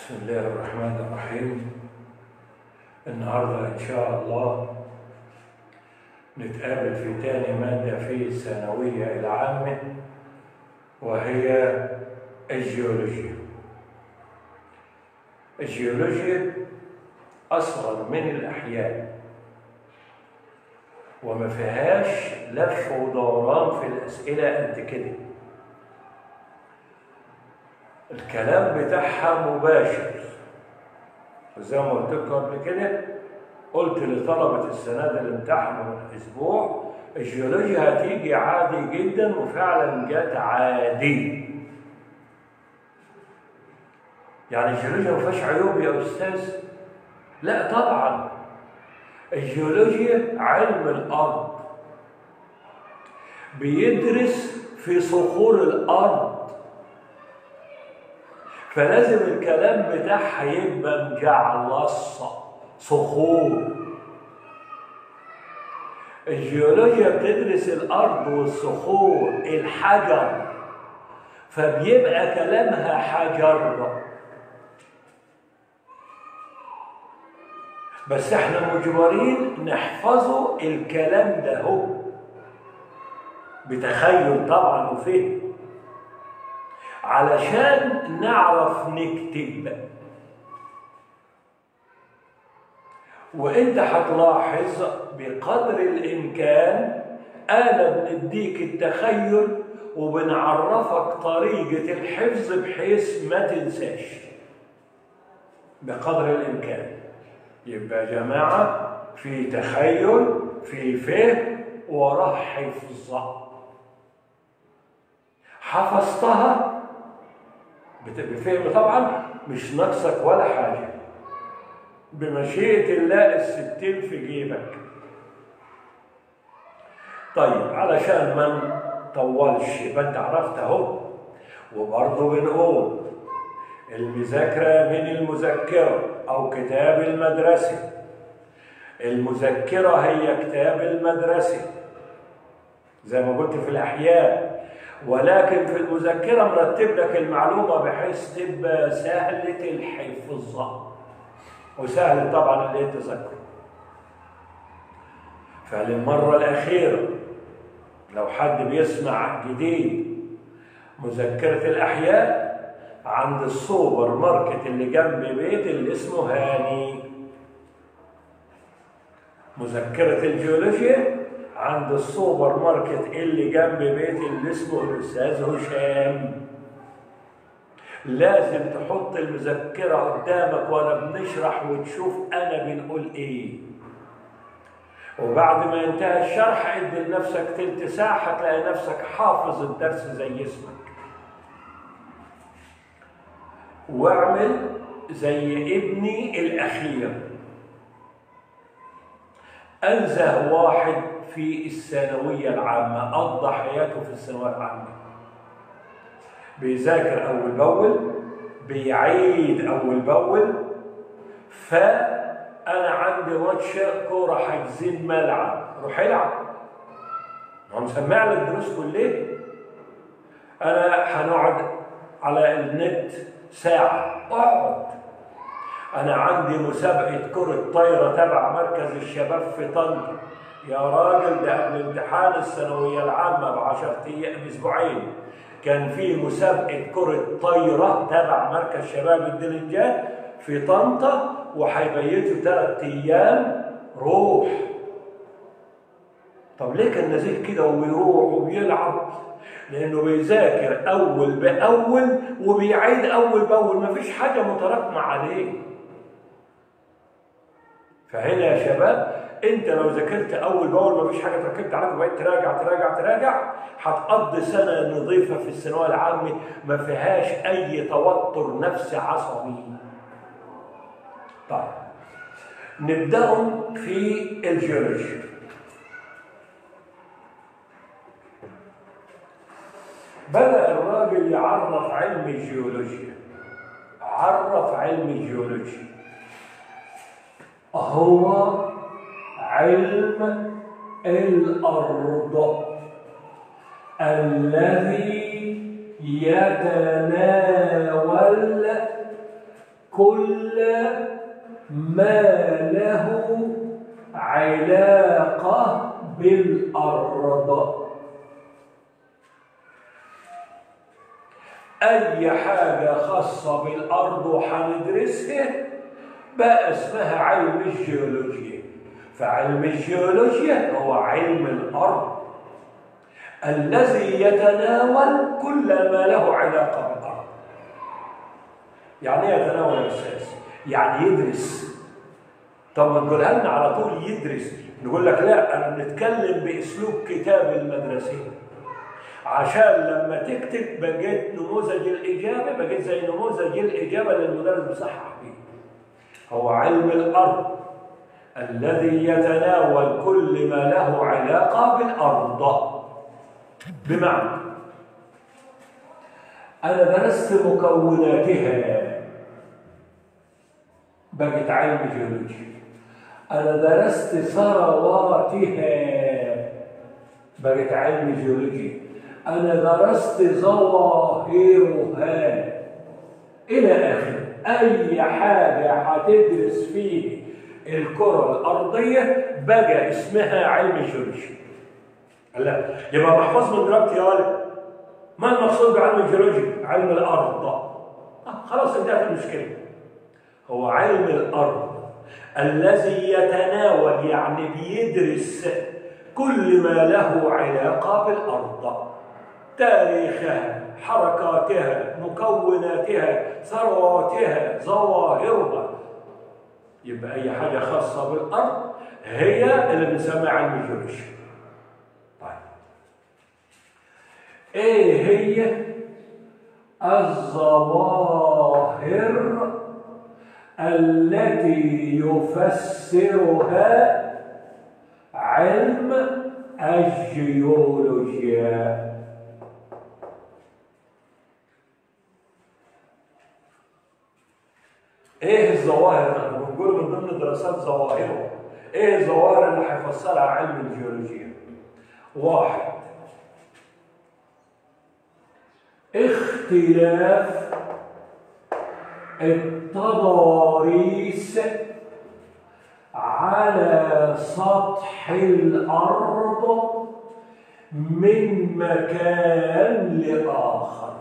بسم الله الرحمن الرحيم النهاردة إن شاء الله نتقابل في تاني مادة في الثانوية العامة وهي الجيولوجيا الجيولوجيا أصغر من الأحياء وما فيهاش لف ودوران في الأسئلة قد كده الكلام بتاعها مباشر زي ما قلت لكم قبل كده قلت لطلبة السنة اللي امتحنوا من أسبوع الجيولوجيا هتيجي عادي جدا وفعلا جت عادي يعني الجيولوجيا ما فيهاش عيوب يا أستاذ لا طبعا الجيولوجيا علم الأرض بيدرس في صخور الأرض فلازم الكلام بتاعها يبقى مجعلص صخور الجيولوجيا بتدرس الارض والصخور الحجر فبيبقى كلامها حجر بس احنا مجبرين نحفظه الكلام ده هو بتخيل طبعا وفهم علشان نعرف نكتب وانت هتلاحظ بقدر الامكان انا بنديك التخيل وبنعرفك طريقة الحفظ بحيث ما تنساش بقدر الامكان يبقى يا جماعة في تخيل في فهم وراه حفظ حفظتها بفهم طبعا مش ناقصك ولا حاجة بمشيئة الله الستين في جيبك طيب علشان ما نطولش يبقى انت عرفت اهو وبرضه بنقول المذاكرة من المذكرة أو كتاب المدرسة المذكرة هي كتاب المدرسة زي ما قلت في الأحياء ولكن في المذكرة مرتب لك المعلومة بحيث تبقى سهلة الحفظ وسهل طبعا اللي تذكره فللمرة الأخيرة لو حد بيسمع جديد مذكرة الأحياء عند السوبر ماركت اللي جنب بيت اللي اسمه هاني مذكرة الجيولوجيا عند السوبر ماركت اللي جنب بيت اللي اسمه الاستاذ هشام لازم تحط المذكره قدامك وانا بنشرح وتشوف انا بنقول ايه وبعد ما ينتهي الشرح ادي لنفسك تلت ساعه هتلاقي نفسك حافظ الدرس زي اسمك واعمل زي ابني الاخير انزه واحد في الثانوية العامة قضى حياته في الثانوية العامة بيذاكر أول بأول بيعيد أول بأول فأنا عندي ماتش كورة حاجزين ملعب روح العب هو مسمع لك الدروس كلها أنا هنقعد على النت ساعة اقعد أنا عندي مسابقة كرة طايرة تبع مركز الشباب في طنطا يا راجل ده قبل امتحان الثانوية العامة بعشرة أيام بأسبوعين كان في مسابقة كرة طايرة تبع مركز شباب الدلنجات في طنطا وهيبيتوا ثلاث أيام روح طب ليه كان نزيل كده وبيروح وبيلعب؟ لأنه بيذاكر أول بأول وبيعيد أول بأول مفيش حاجة متراكمة عليه فهنا يا شباب انت لو ذاكرت اول باول مفيش حاجه تركبت عليك وبقيت تراجع تراجع تراجع هتقضي سنه نظيفه في الثانويه العامه ما فيهاش اي توتر نفسي عصبي. طيب نبداهم في الجيولوجيا. بدأ الراجل يعرف علم الجيولوجيا. عرف علم الجيولوجيا. هو علم الأرض الذي يتناول كل ما له علاقة بالأرض أي حاجة خاصة بالأرض وحندرسها بقى اسمها علم الجيولوجيا فعلم الجيولوجيا هو علم الأرض الذي يتناول كل ما له علاقة بالأرض يعني ايه يتناول يا أستاذ؟ يعني يدرس طب ما تقولها لنا على طول يدرس نقول لك لا أنا بنتكلم بأسلوب كتاب المدرسي عشان لما تكتب بقيت نموذج الإجابة بقيت زي نموذج الإجابة اللي المدرس بيصحح بيه هو علم الأرض الذي يتناول كل ما له علاقة بالأرض بمعنى أنا درست مكوناتها بقت علم جيولوجي أنا درست ثرواتها بقت علم جيولوجي أنا درست ظواهرها إلى آخره أي حاجة هتدرس فيه الكرة الأرضية بقى اسمها علم الجيولوجي لا يبقى محفوظ من دلوقتي يا ولد ما المقصود بعلم الجيولوجي؟ علم الأرض آه خلاص انتهت المشكلة هو علم الأرض الذي يتناول يعني بيدرس كل ما له علاقة بالأرض تاريخها حركاتها مكوناتها ثرواتها ظواهرها يبقى أي حاجة خاصة بالأرض هي اللي بنسميها علم الجيولوجي طيب إيه هي الظواهر التي يفسرها علم الجيولوجيا ايه الظواهر احنا بنقول من ضمن دراسات ظواهره ايه الظواهر اللي هيفسرها علم الجيولوجيا واحد اختلاف التضاريس على سطح الارض من مكان لاخر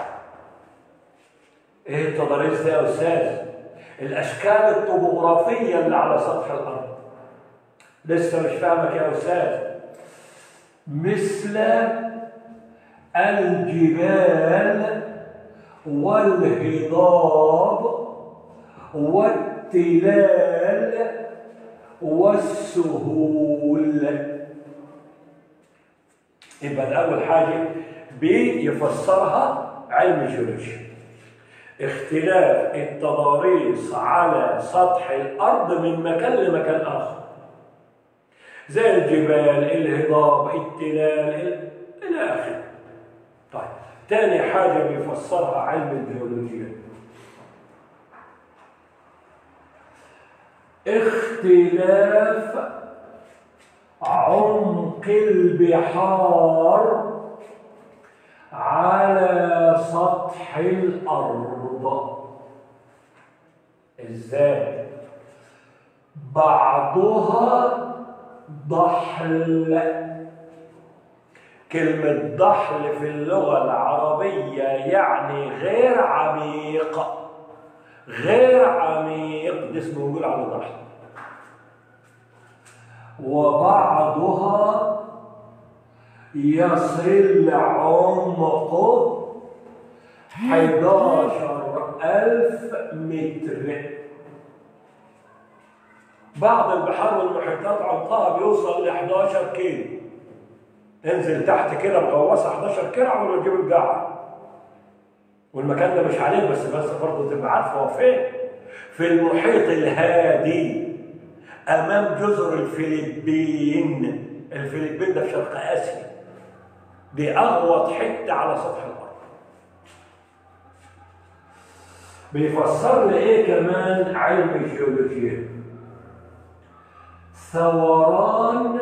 ايه التضاريس ده يا استاذ الاشكال الطبوغرافيه اللي على سطح الارض لسه مش فاهمك يا استاذ مثل الجبال والهضاب والتلال والسهول يبقى ده اول حاجه بيفسرها علم الجيولوجيا اختلاف التضاريس على سطح الارض من مكان لمكان اخر زي الجبال الهضاب التلال الى اخره طيب تاني حاجه بيفسرها علم الجيولوجيا اختلاف عمق البحار على سطح الارض ازاي بعضها ضحل كلمة ضحل في اللغة العربية يعني غير عميق غير عميق ده اسمه بيقول على ضحل وبعضها يصل عمقه 11000 متر بعض البحار والمحيطات عمقها بيوصل ل 11 كيلو انزل تحت كده مغوصه 11 كيلو عمال ما تجيب القاعه والمكان ده مش عليك بس بس برضه تبقى عارف هو فين في المحيط الهادي امام جزر الفلبين الفلبين ده في شرق اسيا دي اغوط حته على سطح الارض بيفسر لي ايه كمان علم الجيولوجيا ثوران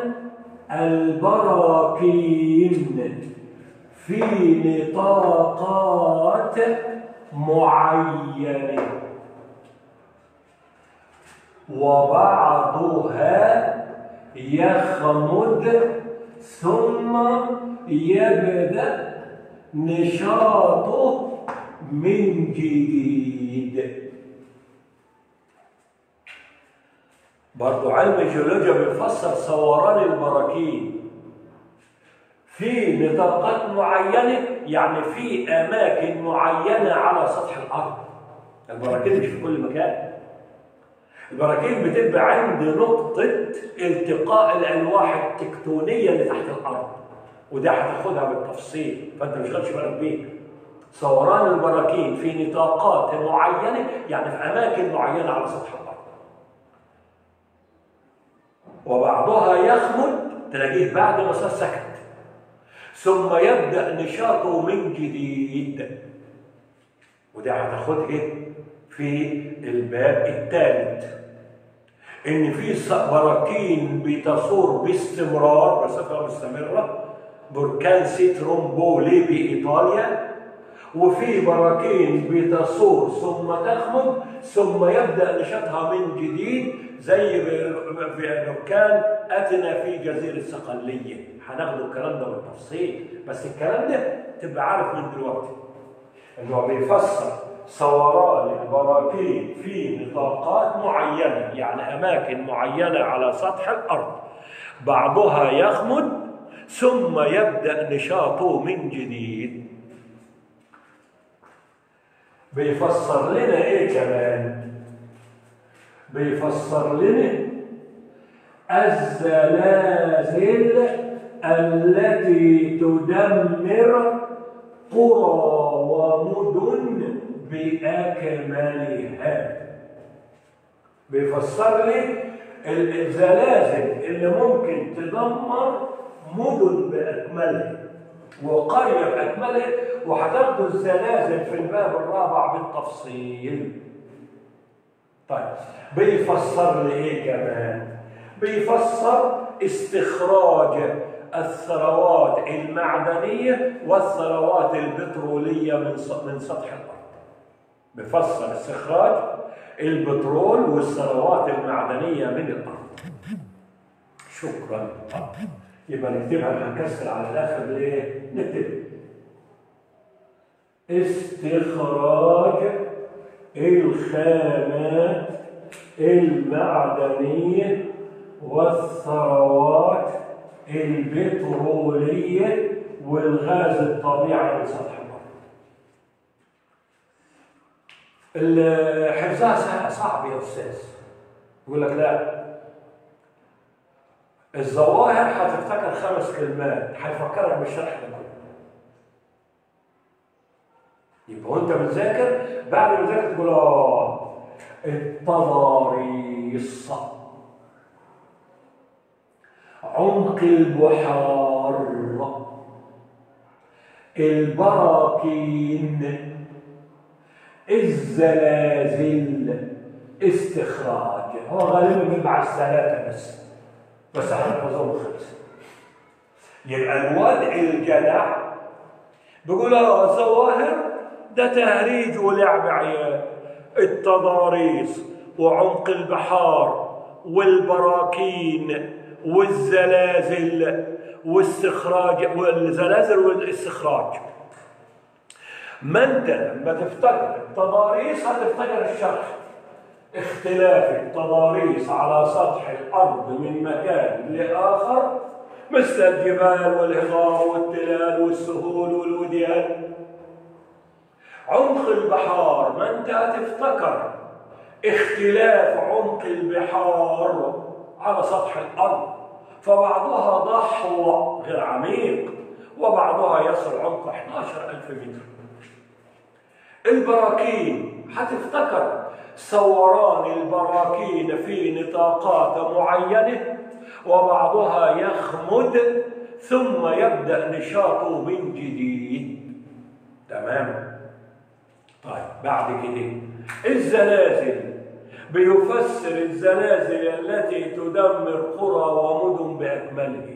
البراكين في نطاقات معينه وبعضها يخمد ثم يبدأ نشاطه من جديد برضو علم الجيولوجيا بيفسر صوران البراكين في نطاقات معينة يعني في أماكن معينة على سطح الأرض البراكين مش في كل مكان البراكين بتبقى عند نقطة التقاء الألواح التكتونية اللي تحت الأرض وده هتاخدها بالتفصيل فأنت مش غلطش بالك بيه صوران البراكين في نطاقات معينة يعني في أماكن معينة على سطح الأرض وبعضها يخمد تلاقيه بعد ما صار سكت ثم يبدأ نشاطه من جديد وده هتاخدها في الباب الثالث ان في براكين بتصور باستمرار بصفه مستمره بركان سيترومبولي بايطاليا وفي براكين بتصور ثم تخمد ثم يبدا نشاطها من جديد زي بركان اتنا في جزيره صقليه هناخد الكلام ده بالتفصيل بس الكلام ده تبقى عارف من دلوقتي انه بيفسر صوران البراكين في نطاقات معينه يعني اماكن معينه على سطح الارض بعضها يخمد ثم يبدا نشاطه من جديد بيفسر لنا ايه كمان بيفسر لنا الزلازل التي تدمر قرى ومدن بأكملها بيفسر لي الزلازل اللي ممكن تدمر مدن بأكملها وقرية بأكملها وهتاخدوا الزلازل في الباب الرابع بالتفصيل طيب بيفسر لي ايه كمان بيفسر استخراج الثروات المعدنية والثروات البترولية من من سطح الأرض بفسر استخراج البترول والثروات المعدنية من الأرض شكرا يبقى نكتبها هنكسر على الآخر ليه؟ نكتب استخراج الخامات المعدنية والثروات البترولية والغاز الطبيعي من سطح الأرض حفظها صعب يا أستاذ يقول لك لا الظواهر هتفتكر خمس كلمات هيفكرك بالشرح ده كله يبقى وانت بتذاكر بعد ما تذاكر تقول اه التضاريس عمق البحار البراكين الزلازل استخراج هو غالبا بيبقى الثلاثة بس بس هنحفظهم خمسة يبقى الواد الجدع بيقول اه الظواهر ده تهريج ولعب عيال التضاريس وعمق البحار والبراكين والزلازل واستخراج والزلازل والاستخراج ما انت لما تفتكر التضاريس هتفتكر الشرح اختلاف التضاريس على سطح الارض من مكان لاخر مثل الجبال والهضاب والتلال والسهول والوديان عمق البحار ما انت هتفتكر اختلاف عمق البحار على سطح الارض فبعضها ضحو غير عميق وبعضها يصل عمق 11000 متر البراكين هتفتكر صوران البراكين في نطاقات معينه وبعضها يخمد ثم يبدا نشاطه من جديد تمام طيب بعد كده الزلازل بيفسر الزلازل التي تدمر قرى ومدن باكمله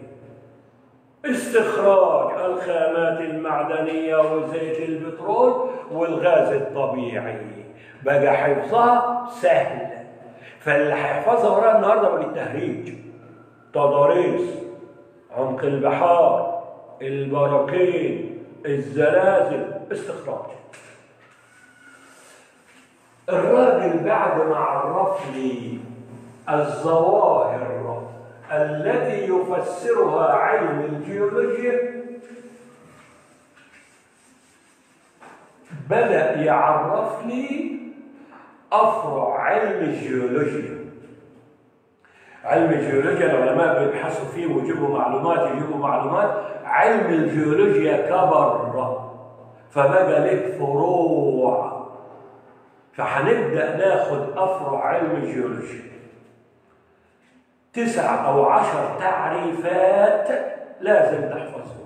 استخراج الخامات المعدنيه وزيت البترول والغاز الطبيعي بقى حفظها سهل فاللي هيحفظها وراها النهارده بقى التهريج تضاريس عمق البحار البراكين الزلازل استخراج الراجل بعد ما عرف لي الظواهر التي يفسرها علم الجيولوجيا بدأ يعرف لي أفرع علم الجيولوجيا علم الجيولوجيا العلماء بيبحثوا فيه ويجيبوا معلومات يجيبوا معلومات علم الجيولوجيا كبر فبقى له فروع فهنبدأ ناخد أفرع علم الجيولوجيا تسع أو عشر تعريفات لازم تحفظهم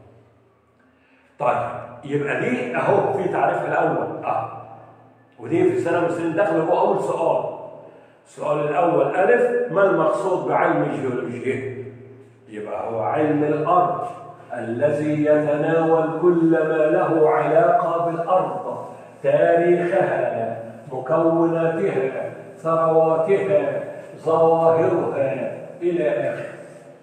طيب يبقى دي أهو في تعريف الأول أه ودي في السنة من السنين داخل هو أول سؤال السؤال الأول ألف ما المقصود بعلم الجيولوجيا؟ يبقى هو علم الأرض الذي يتناول كل ما له علاقة بالأرض تاريخها مكوناتها ثرواتها ظواهرها إلى آخره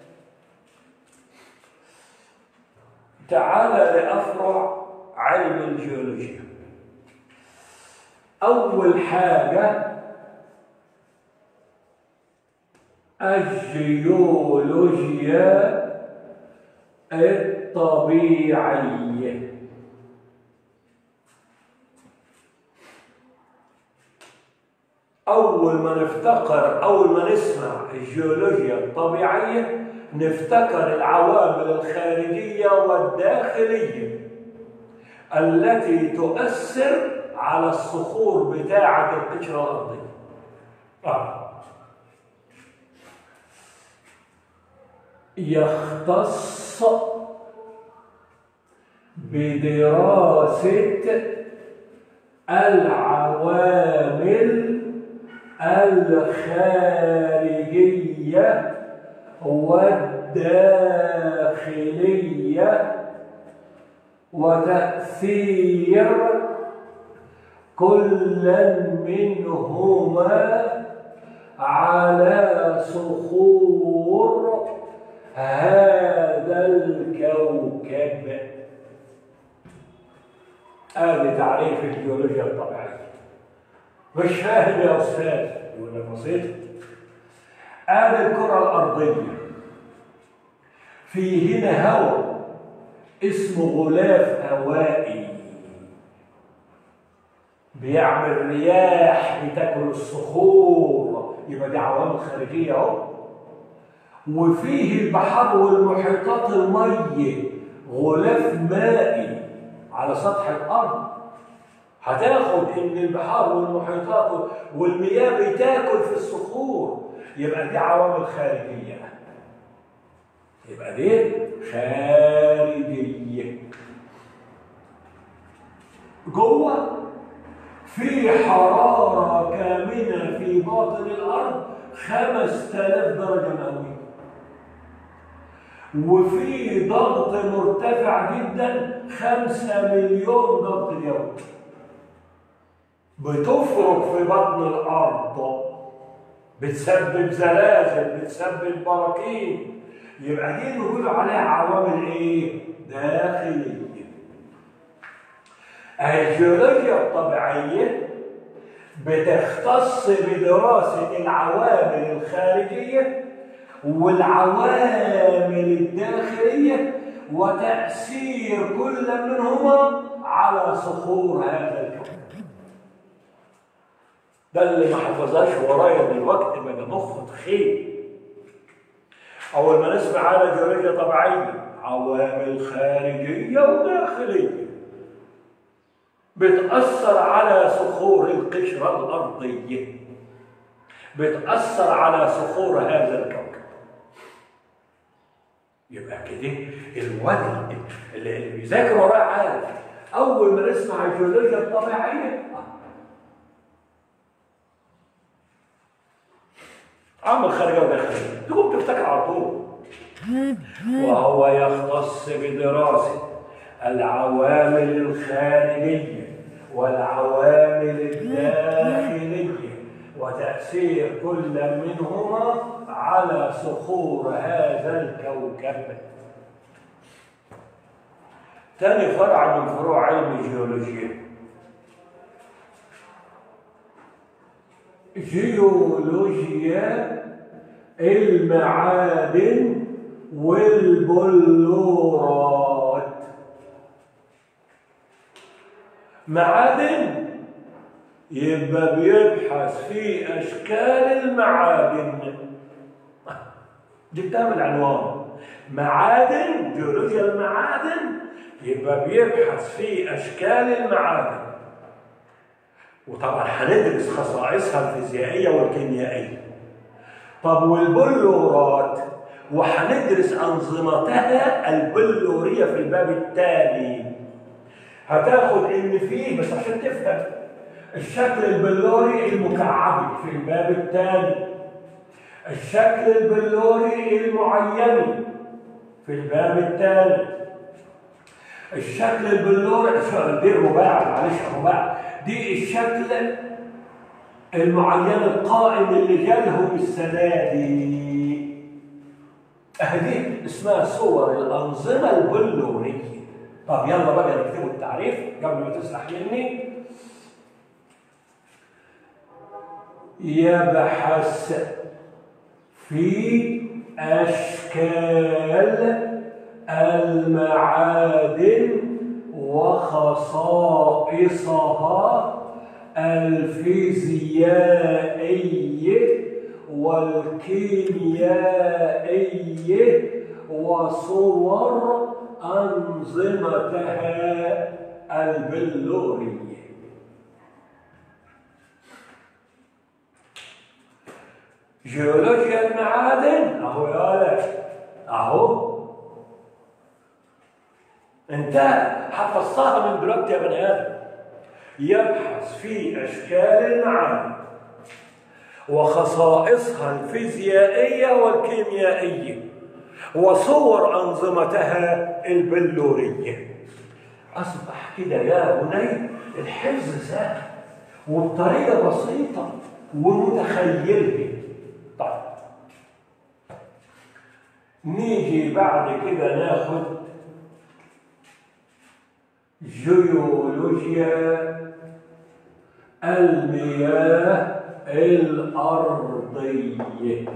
تعال لأفرع علم الجيولوجيا أول حاجة الجيولوجيا الطبيعية أول ما نفتكر أول ما نسمع الجيولوجيا الطبيعية نفتكر العوامل الخارجية والداخلية التي تؤثر على الصخور بتاعة القشرة الأرضية آه. يختص بدراسة العوامل الخارجية والداخلية وتأثير كل منهما على صخور هذا الكوكب هذا تعريف الجيولوجيا الطبيعية مش فاهم يا أستاذ يقول لك بسيط هذه الكرة الأرضية في هنا هواء اسمه غلاف هوائي بيعمل رياح بتاكل الصخور يبقى دي عوامل خارجيه اهو وفيه البحار والمحيطات الميه غلاف مائي على سطح الارض هتاخد ان البحار والمحيطات والمياه بتاكل في الصخور يبقى دي عوامل خارجيه يبقى دي خارجيه جوه في حرارة كامنة في باطن الأرض 5000 درجة مئوية وفي ضغط مرتفع جدا 5 مليون ضغط جوي بتفرك في بطن الأرض بتسبب زلازل بتسبب براكين يبقى دي نقول عليها عوامل ايه؟ داخليه الجيولوجيا الطبيعية بتختص بدراسة العوامل الخارجية والعوامل الداخلية وتأثير كل منهما على صخور هذا الكون ده اللي ما حفظهاش ورايا دلوقتي بقى مخه تخيل أول ما نسمع على جيولوجيا طبيعية عوامل خارجية وداخلية بتأثر على صخور القشرة الأرضية بتأثر على صخور هذا الكوكب يبقى كده الواد اللي اللي بيذاكر وراه عارف أول ما نسمع الجيولوجيا الطبيعية عامل خارجية وداخلية تقوم تفتكر على طول وهو يختص بدراسة العوامل الخارجية والعوامل الداخلية وتأثير كل منهما على صخور هذا الكوكب تاني فرع من فروع علم الجيولوجيا جيولوجيا المعادن والبلورات معادن يبقى بيبحث في اشكال المعادن دي بتعمل عنوان معادن جيولوجيا المعادن يبقى بيبحث في اشكال المعادن وطبعا هندرس خصائصها الفيزيائيه والكيميائيه طب والبلورات وهندرس انظمتها البلوريه في الباب التالي هتاخد ان فيه بس عشان تفهم الشكل البلوري المكعبي في الباب الثاني الشكل البلوري المعين في الباب الثاني الشكل البلوري دي الرباع معلش رباع دي الشكل المعين القائم اللي جالهم السنه دي اهدي اسمها صور الانظمه البلوريه طب يلا بقى نكتبوا التعريف قبل ما تسرح مني يبحث في أشكال المعادن وخصائصها الفيزيائية والكيميائية وصور أنظمتها البلورية جيولوجيا المعادن اهو يا اهو انت حفظتها من دلوقتي يا بني ادم يبحث في اشكال المعادن وخصائصها الفيزيائيه والكيميائيه وصور انظمتها البلوريه اصبح كده يا بني الحفظ سهل وبطريقه بسيطه ومتخيله طيب نيجي بعد كده ناخد جيولوجيا المياه الأرضية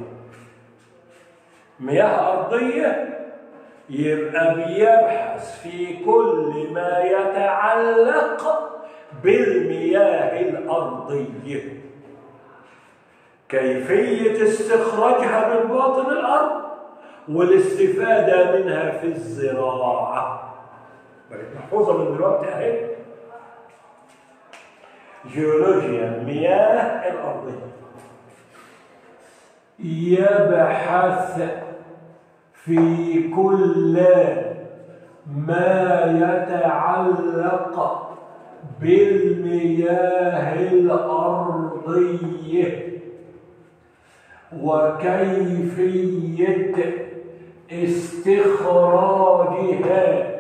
مياه أرضية يبقى بيبحث في كل ما يتعلق بالمياه الأرضية كيفية استخراجها من باطن الأرض والاستفادة منها في الزراعة بقت محفوظة من دلوقتي أهي جيولوجيا المياه الأرضية يبحث في كل ما يتعلق بالمياه الأرضية وكيفية استخراجها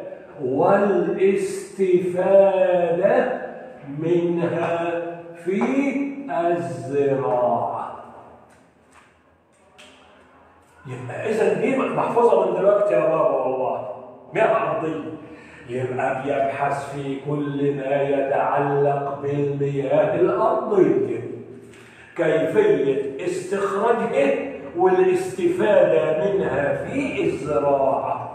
والاستفادة منها في الزراعة يبقى إذا دي محفوظة من دلوقتي يا بابا والله مياه أرضية يبقى بيبحث في كل ما يتعلق بالمياه الأرضية كيفية استخراجها والاستفادة منها في الزراعة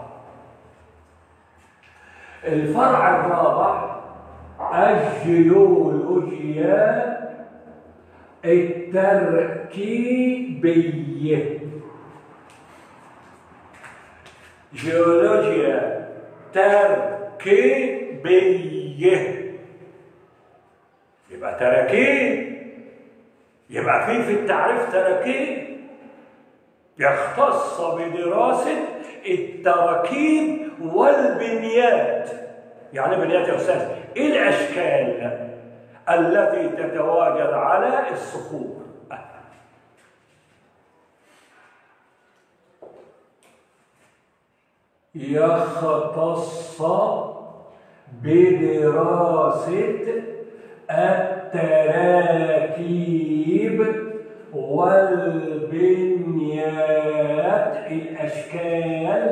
الفرع الرابع الجيولوجيا التركيبية جيولوجيا تركيبية يبقى تراكيب يبقى في في التعريف تراكيب يختص بدراسة التراكيب والبنيات يعني بنيات يا أستاذ إيه الأشكال التي تتواجد على الصخور يختص بدراسة التراكيب والبنيات الأشكال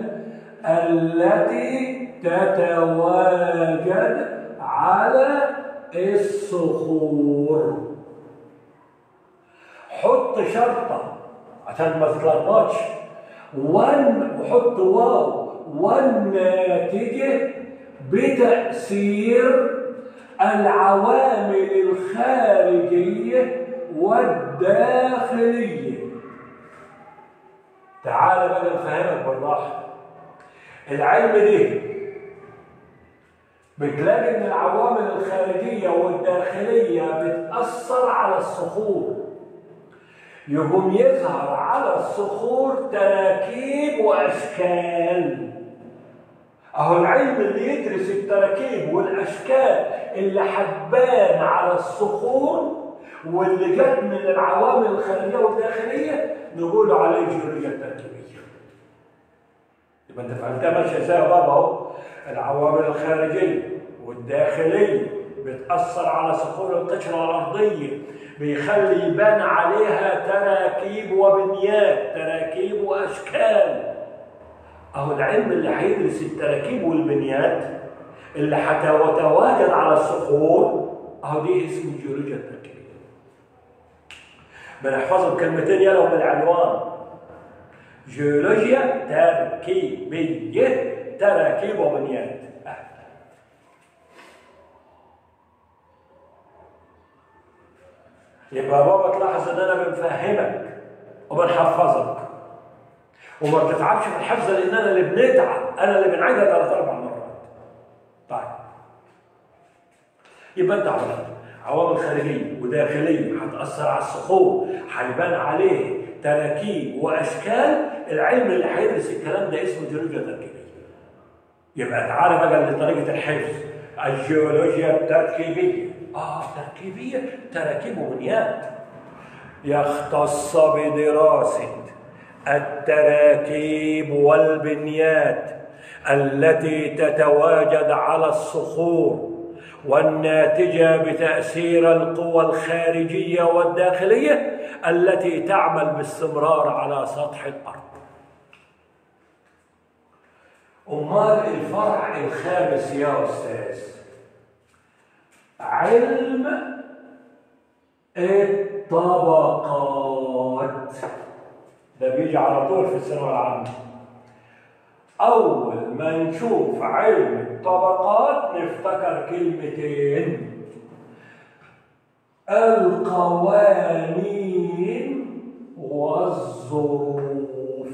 التي تتواجد على الصخور حط شرطة عشان ما تتلخبطش ون وحط واو والناتجة بتأثير العوامل الخارجية والداخلية تعال بقى نفهمك بالراحة العلم ده بتلاقي ان العوامل الخارجية والداخلية بتأثر على الصخور يقوم يظهر على الصخور تراكيب واشكال اهو العلم اللي يدرس التراكيب والاشكال اللي هتبان على الصخور واللي جت من العوامل الخارجيه والداخليه نقول عليه جيولوجيا التركيبيه يبقى انت فهمتها ماشيه ازاي يا بابا اهو العوامل الخارجيه والداخليه بتاثر على صخور القشره الارضيه بيخلي يبان عليها تراكيب وبنيات تراكيب واشكال اهو العلم اللي هيدرس التراكيب والبنيات اللي هتتواجد على الصخور اهو دي اسم الجيولوجيا التركيبيه بنحفظه بكلمتين يلا بالعنوان جيولوجيا تركيبيه تراكيب وبنيات يبقى بابا تلاحظ ان انا بنفهمك وبنحفظك وما بتتعبش في الحفظ لان انا اللي بنتعب انا اللي بنعيدها ثلاث اربع مرات طيب يبقى انت عرفت عوامل خارجيه وداخليه هتاثر على الصخور هيبان عليه تراكيب واشكال العلم اللي هيدرس الكلام ده اسمه جيولوجيا تركيبيه يبقى تعالى بقى لطريقه الحفظ الجيولوجيا التركيبيه اه تركيبيه تراكيب وبنيات يختص بدراسه التراكيب والبنيات التي تتواجد على الصخور والناتجه بتاثير القوى الخارجيه والداخليه التي تعمل باستمرار على سطح الارض امال الفرع الخامس يا استاذ علم الطبقات ده بيجي على طول في الثانويه العامه اول ما نشوف علم الطبقات نفتكر كلمتين القوانين والظروف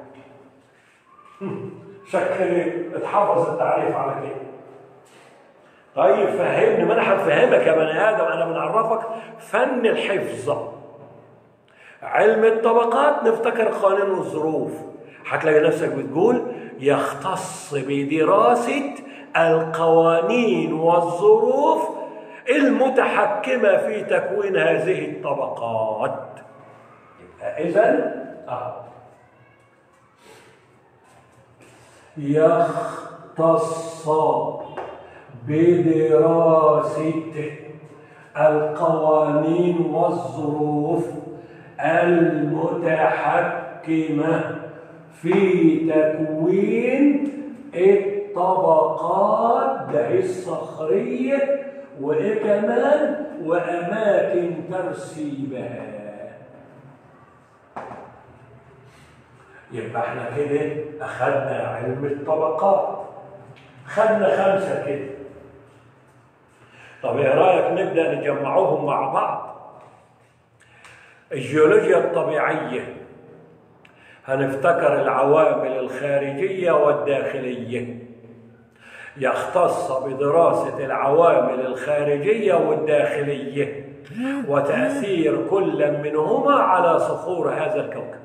شكل اتحفظ التعريف على كده طيب فهمني ما انا هفهمك يا بني ادم انا بنعرفك فن الحفظ علم الطبقات نفتكر قوانين الظروف هتلاقي نفسك بتقول يختص بدراسة القوانين والظروف المتحكمة في تكوين هذه الطبقات يبقى إذا آه. يختص بدراسة القوانين والظروف المتحكمة في تكوين الطبقات ده الصخرية وإيه كمان وأماكن ترسيبها يبقى احنا كده أخذنا علم الطبقات خدنا خمسة كده طب ايه رايك نبدا نجمعوهم مع بعض الجيولوجيا الطبيعيه هنفتكر العوامل الخارجيه والداخليه يختص بدراسه العوامل الخارجيه والداخليه وتاثير كل منهما على صخور هذا الكوكب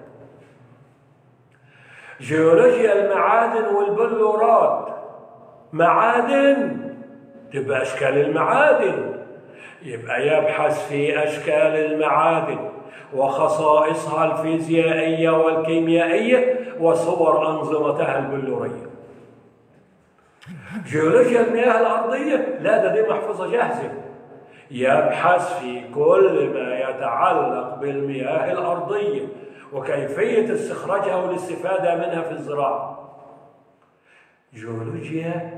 جيولوجيا المعادن والبلورات معادن تبقى أشكال المعادن يبقى يبحث في أشكال المعادن وخصائصها الفيزيائية والكيميائية وصور أنظمتها البلورية جيولوجيا المياه الأرضية لا ده دي محفوظة جاهزة يبحث في كل ما يتعلق بالمياه الأرضية وكيفية استخراجها والاستفادة منها في الزراعة جيولوجيا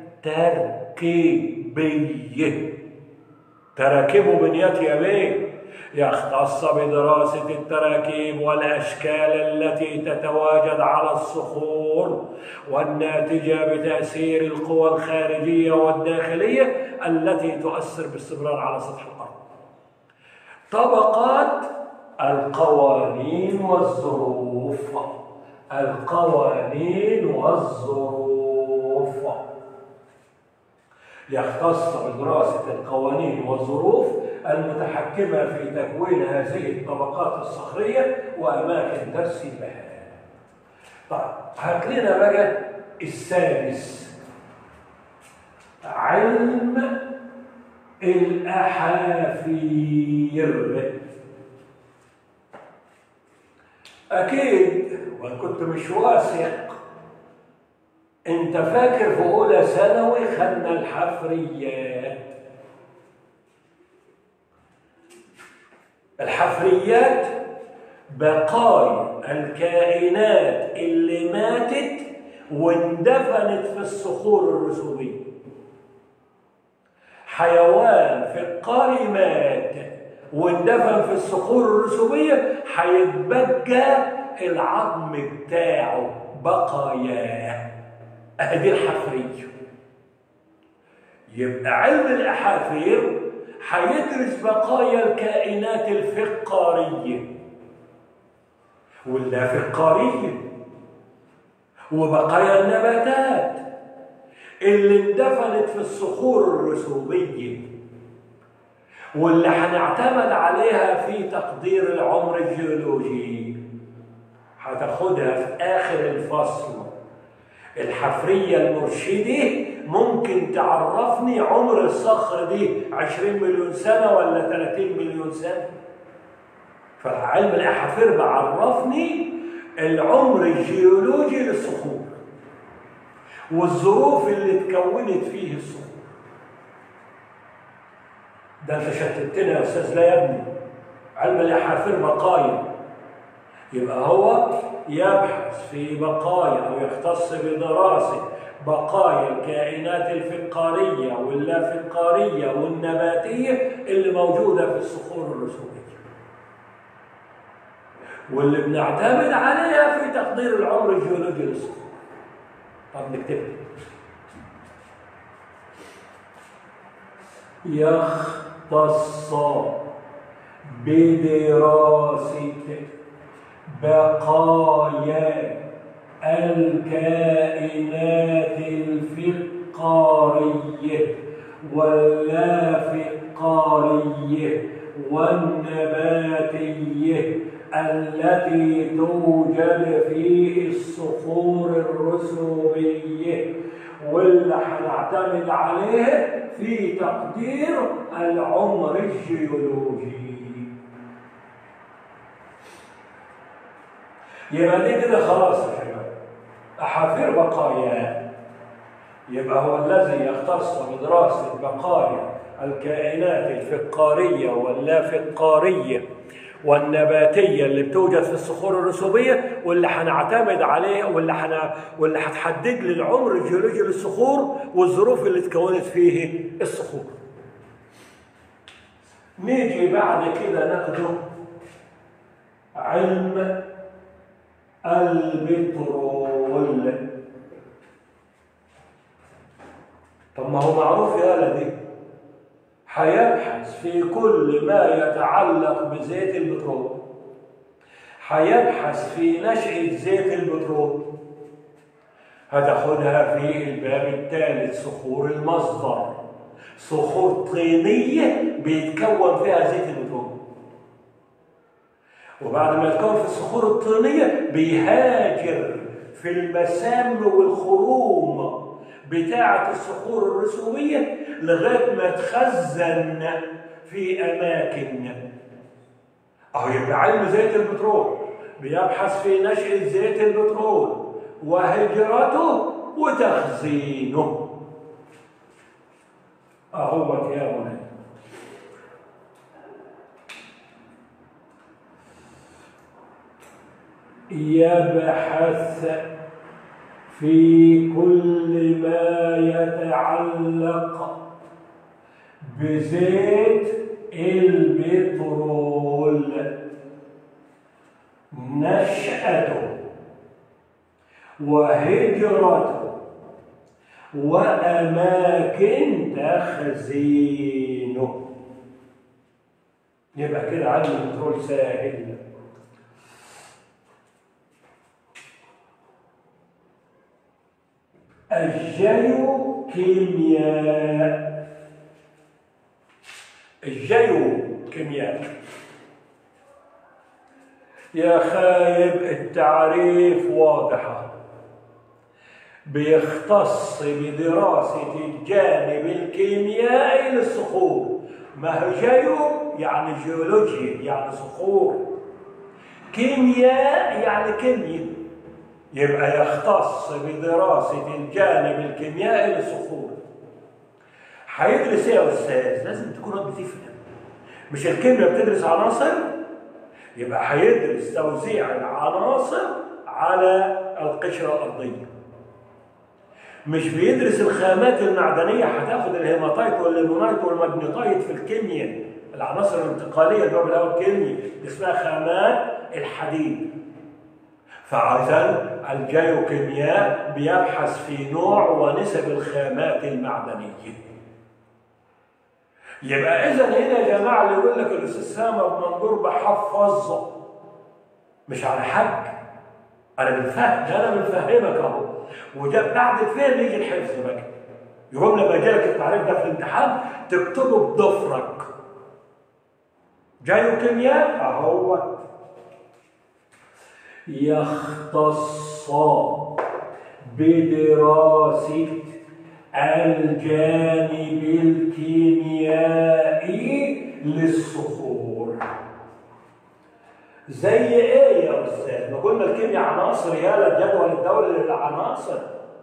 تركيبية تراكيب وبنيات بيه يختص بدراسة التراكيب والأشكال التي تتواجد على الصخور والناتجة بتأثير القوى الخارجية والداخلية التي تؤثر باستمرار على سطح الأرض. طبقات القوانين والظروف القوانين والظروف يختص بدراسة القوانين والظروف المتحكمة في تكوين هذه الطبقات الصخرية وأماكن ترسيبها. طيب هات لنا بقى السادس علم الأحافير أكيد وأنا كنت مش واثق أنت فاكر في أولى ثانوي خدنا الحفريات الحفريات بقايا الكائنات اللي ماتت واندفنت في الصخور الرسوبية حيوان في القاري مات واندفن في الصخور الرسوبية هيتبقى العظم بتاعه بقاياه ادي الحفرية يبقى علم الأحافير هيدرس بقايا الكائنات الفقارية واللافقارية وبقايا النباتات اللي اندفنت في الصخور الرسوبية واللي هنعتمد عليها في تقدير العمر الجيولوجي هتاخدها في آخر الفصل الحفرية المرشدة ممكن تعرفني عمر الصخر دي 20 مليون سنة ولا 30 مليون سنة فعلم الأحافير بعرفني العمر الجيولوجي للصخور والظروف اللي اتكونت فيه الصخور ده انت شتتنا يا استاذ لا يا ابني علم الاحافير بقايا يبقى هو يبحث في بقايا او يختص بدراسه بقايا الكائنات الفقاريه واللافقاريه والنباتيه اللي موجوده في الصخور الرسوبيه واللي بنعتمد عليها في تقدير العمر الجيولوجي للصخور طب نكتبها يختص بدراسة بقايا الكائنات الفقارية واللافقارية والنباتية التي توجد في الصخور الرسوبية واللي هنعتمد عليه في تقدير العمر الجيولوجي يبقى دي كده خلاص يا شباب أحافير بقايا يبقى هو الذي يختص بدراسة بقايا الكائنات الفقارية واللافقارية والنباتيه اللي بتوجد في الصخور الرسوبيه واللي هنعتمد عليه واللي حن... واللي هتحدد لي العمر الجيولوجي للصخور والظروف اللي اتكونت فيه الصخور. نيجي بعد كده ناخده علم البترول. طب ما هو معروف يا دي هيبحث في كل ما يتعلق بزيت البترول هيبحث في نشأة زيت البترول هتاخدها في الباب الثالث صخور المصدر صخور طينية بيتكون فيها زيت البترول وبعد ما يتكون في الصخور الطينية بيهاجر في المسام والخروم بتاعة الصخور الرسوبية لغاية ما تخزن في أماكن أهو يبقى علم زيت البترول بيبحث في نشأة زيت البترول وهجرته وتخزينه أهو يا منى يبحث في كل ما يتعلق بزيت البترول نشأته وهجرته وأماكن تخزينه يبقى كده علم البترول سهل الجيو كيمياء الجيو كيمياء يا خايب التعريف واضحة بيختص بدراسة الجانب الكيميائي للصخور ما هو جيو يعني جيولوجيا يعني صخور كيمياء يعني كيمياء يبقى يختص بدراسة الجانب الكيميائي للصخور هيدرس ايه يا استاذ؟ لازم تكون بتفهم مش الكيمياء بتدرس عناصر يبقى هيدرس توزيع العناصر على القشرة الأرضية مش بيدرس الخامات المعدنية هتاخد الهيماتايت والليمونايت والماجنيتايت في الكيمياء العناصر الانتقالية اللي هو بالأول كيمياء اسمها خامات الحديد فعشان الجيوكيمياء بيبحث في نوع ونسب الخامات المعدنية يبقى إذا هنا يا جماعة اللي يقول لك الأستاذ سامة بمنظور بحفظ مش على حق أنا بنفهم ده أنا بنفهمك أهو وده بعد الفهم يجي الحفظ بقى يقوم لما يجي لك التعريف ده في الامتحان تكتبه بضفرك جيوكيمياء أهو يختص بدراسة الجانب الكيميائي للصخور زي ايه يا استاذ؟ ما قلنا الكيمياء عناصر يا الجدول الدولي للعناصر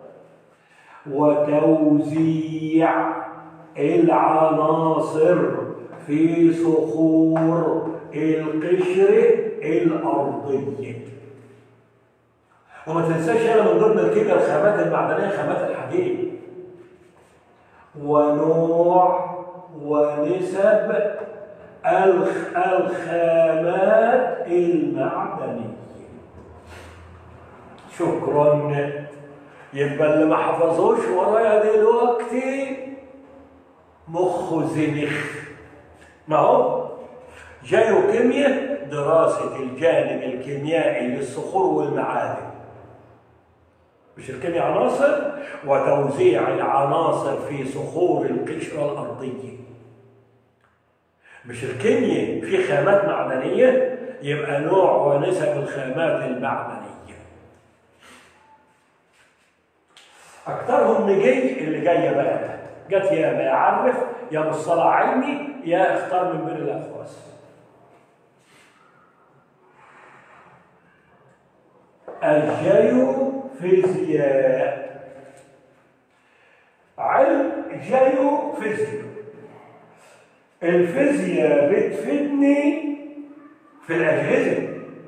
وتوزيع العناصر في صخور القشر الأرضية وما تنساش هنا من ضمن الكيمياء الخامات المعدنية خامات الحديد ونوع ونسب الخ- الخامات المعدنية شكرا يبقى اللي ما حفظوش ورايا دلوقتي مخه زنخ ما هو جيوكيمياء دراسة الجانب الكيميائي للصخور والمعادن مش الكيمياء عناصر وتوزيع العناصر في صخور القشرة الأرضية مش الكيمياء في خامات معدنية يبقى نوع ونسب الخامات المعدنية أكثرهم نجي اللي جاية بقى جت يا ما يعرف يا مصطلح علمي يا اختار من بين الأخواص الجيوفيزياء علم جيوفيزياء الفيزياء بتفيدني في الأجهزة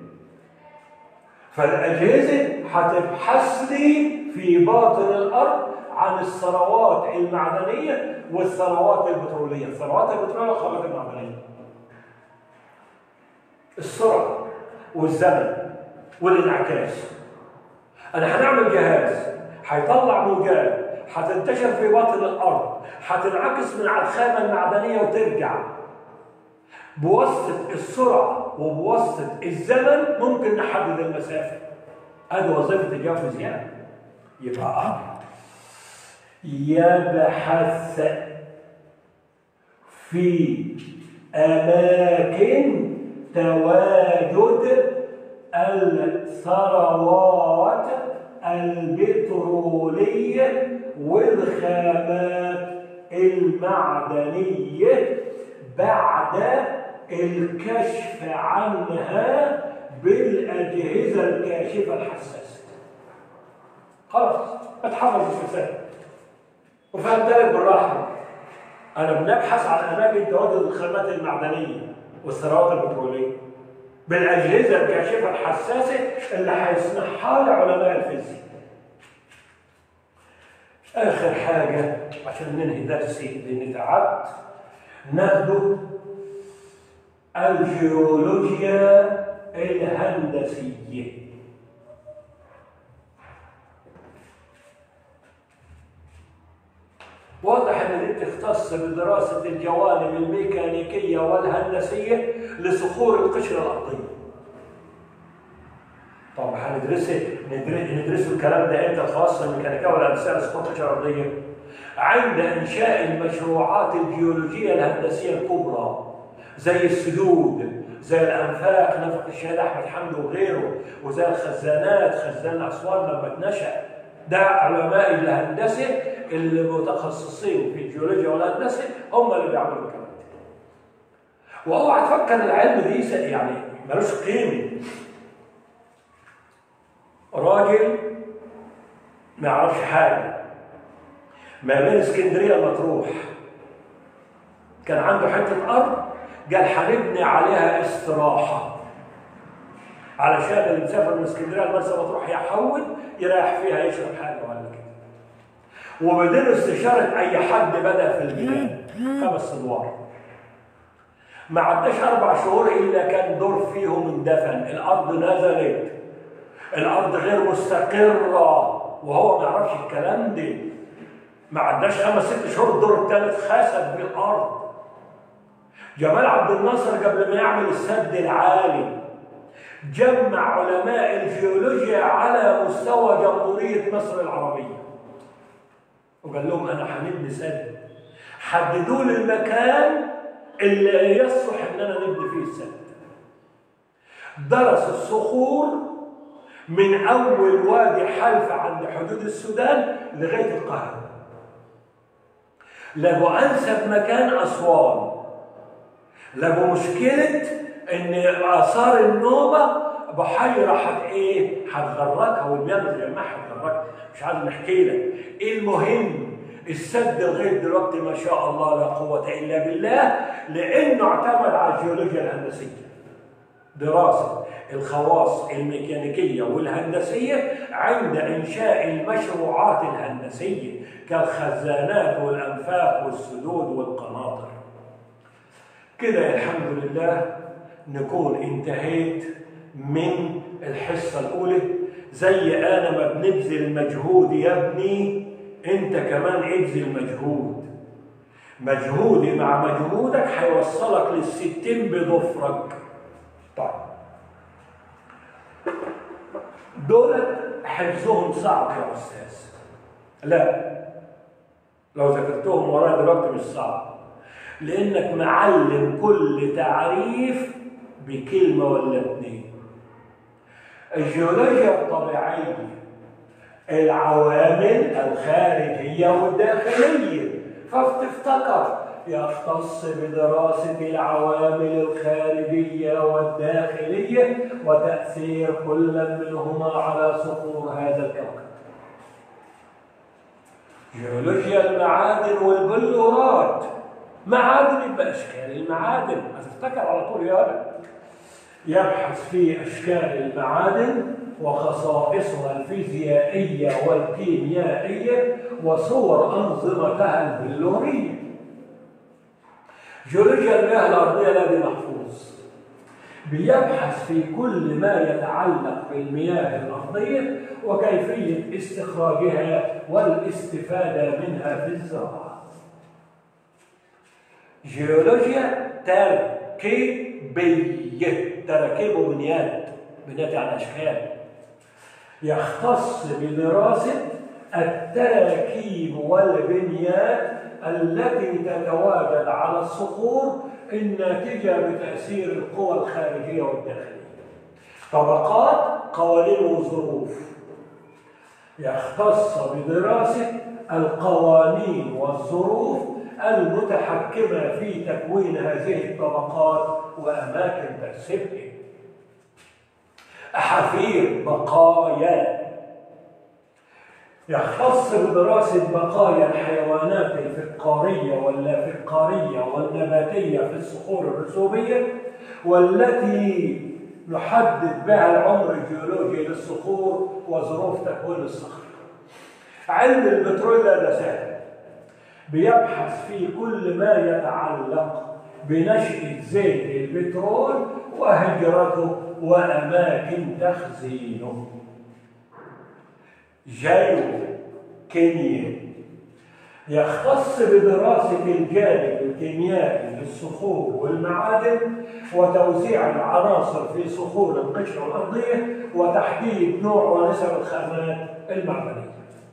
فالأجهزة هتبحث لي في باطن الأرض عن الثروات المعدنية والثروات البترولية الثروات البترولية والخامات المعدنية السرعة والزمن والانعكاس أنا هنعمل جهاز هيطلع موجات هتنتشر في باطن الأرض هتنعكس من على الخامة المعدنية وترجع بواسطة السرعة وبواسطة الزمن ممكن نحدد المسافة هذه وظيفة الجيوفيزياء يبقى آه. يبحث في أماكن تواجد الثروات البترولية والخامات المعدنية بعد الكشف عنها بالأجهزة الكاشفة الحساسة خلاص اتحفظ الفساد وفهمت لك بالراحة أنا بنبحث عن أماكن تواجد الخامات المعدنية والثروات البترولية بالأجهزة الكاشفة الحساسة اللي هيصنعها لعلماء الفيزياء آخر حاجة عشان ننهي درسي لأني تعبت ناخده الجيولوجيا الهندسية واضح ان دي بتختص بدراسة الجوانب الميكانيكية والهندسية لصخور القشرة الأرضية. طب هندرسه ندرسه الكلام ده امتى الخواص الميكانيكية والهندسية لصخور القشرة الأرضية؟ عند إنشاء المشروعات الجيولوجية الهندسية الكبرى زي السدود زي الأنفاق نفق الشهيد أحمد حمدي وغيره وزي الخزانات خزان أسوان لما اتنشأ ده علماء الهندسة اللي متخصصين في الجيولوجيا والهندسة هم اللي بيعملوا الكلام ده واوعى تفكر العلم دي يعني ملوش قيمة راجل ما يعرفش حاجة ما بين اسكندرية مطروح كان عنده حتة أرض قال هنبني عليها استراحة علشان اللي مسافر من اسكندريه لمرسى مطروح يحول يريح فيها يشرب حاجه ولا كده. وبدون استشاره اي حد بدا في البناء خمس ادوار. ما عداش اربع شهور الا كان دور فيهم اندفن، الارض نزلت. الارض غير مستقره وهو ما يعرفش الكلام ده. ما عداش خمس ست شهور الدور الثالث خسف بالارض. جمال عبد الناصر قبل ما يعمل السد العالي جمع علماء الجيولوجيا على مستوى جمهورية مصر العربية وقال لهم أنا هنبني سد حددوا لي المكان اللي يصلح إننا نبني فيه السد درس الصخور من أول وادي حلفة عند حدود السودان لغاية القاهرة لقوا أنسب مكان أسوان لقوا مشكلة ان اثار النوبه بحيره حت ايه؟ هتغرقها والمياه المجمعه هتغرقها مش عايز نحكي لك المهم السد لغايه دلوقتي ما شاء الله لا قوه الا بالله لانه اعتمد على الجيولوجيا الهندسيه دراسه الخواص الميكانيكيه والهندسيه عند انشاء المشروعات الهندسيه كالخزانات والانفاق والسدود والقناطر كده الحمد لله نكون انتهيت من الحصة الأولى زي أنا ما بنبذل مجهود يا ابني أنت كمان ابذل مجهود مجهودي مع مجهودك هيوصلك للستين بضفرك طيب دول حفظهم صعب يا أستاذ لا لو ذكرتهم ورايا دلوقتي مش صعب لأنك معلم كل تعريف بكلمة ولا اتنين الجيولوجيا الطبيعية العوامل الخارجية والداخلية فافتفتكر يختص بدراسة العوامل الخارجية والداخلية وتأثير كل منهما على صخور هذا الكوكب جيولوجيا المعادن والبلورات معادن يبقى اشكال المعادن هتفتكر على طول يا يبحث في اشكال المعادن وخصائصها الفيزيائيه والكيميائيه وصور انظمتها البلوريه جيولوجيا المياه الارضيه الذي محفوظ بيبحث في كل ما يتعلق بالمياه الارضيه وكيفيه استخراجها والاستفاده منها في الزراعه جيولوجيا تركيبية تركيب بنيات بنيات يعني أشكال يختص بدراسة التراكيب والبنيات التي تتواجد على الصخور الناتجة بتأثير القوى الخارجية والداخلية طبقات قوانين وظروف يختص بدراسة القوانين والظروف المتحكمة في تكوين هذه الطبقات وأماكن ترسبها أحافير بقايا يختص بدراسة بقايا الحيوانات الفقارية واللافقارية والنباتية في الصخور الرسوبية والتي نحدد بها العمر الجيولوجي للصخور وظروف تكوين الصخر علم البترول ده, ده سهل بيبحث في كل ما يتعلق بنشأة زيت البترول وهجرته وأماكن تخزينه جايو كيمياء يختص بدراسة الجانب الكيميائي للصخور والمعادن وتوزيع العناصر في صخور القشرة الأرضية وتحديد نوع ونسب الخامات المعدنية.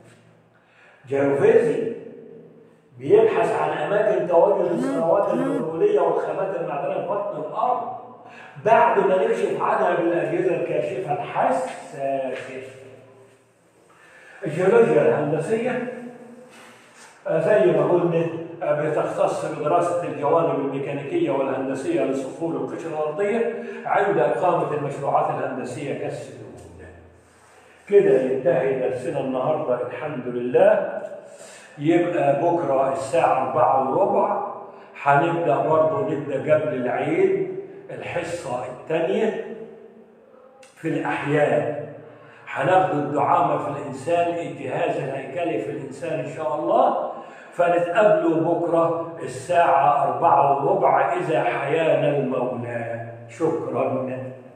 جيوفيزي بيبحث عن أماكن تواجد الثروات البترولية والخامات المعدنية في بطن الأرض بعد ما نكشف عنها بالأجهزة الكاشفة الحساسة. الجيولوجيا الهندسية زي ما قلنا بتختص بدراسة الجوانب الميكانيكية والهندسية لصخور القشرة الأرضية عند إقامة المشروعات الهندسية كالسدود. كده ينتهي درسنا النهاردة الحمد لله يبقى بكرة الساعة أربعة وربع هنبدأ برضه نبدأ قبل العيد الحصة الثانية في الأحياء هناخد الدعامة في الإنسان الجهاز الهيكلي في الإنسان إن شاء الله فنتقابلوا بكرة الساعة أربعة وربع إذا حيانا المولى شكرا